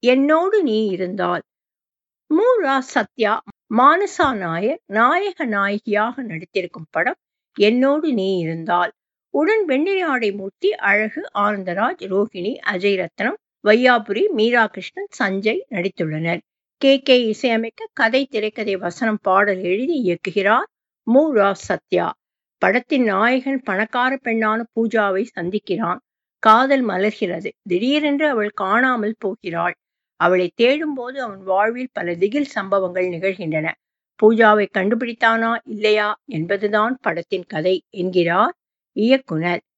என்னோடு நீ இருந்தால் மு ரா சத்யா மானசா நாயர் நாயக நாயகியாக நடித்திருக்கும் படம் என்னோடு நீ இருந்தால் உடன் வெண்ணிற ஆடை மூர்த்தி அழகு ஆனந்தராஜ் ரோஹிணி அஜய் ரத்னம் வையாபுரி மீரா கிருஷ்ணன் சஞ்சய் நடித்துள்ளனர் கே கே இசையமைக்க கதை திரைக்கதை வசனம் பாடல் எழுதி இயக்குகிறார் மு ரா சத்யா படத்தின் நாயகன் பணக்கார பெண்ணான பூஜாவை சந்திக்கிறான் காதல் மலர்கிறது திடீரென்று அவள் காணாமல் போகிறாள் அவளை தேடும்போது அவன் வாழ்வில் பல திகில் சம்பவங்கள் நிகழ்கின்றன பூஜாவை கண்டுபிடித்தானா இல்லையா என்பதுதான் படத்தின் கதை என்கிறார் இயக்குனர்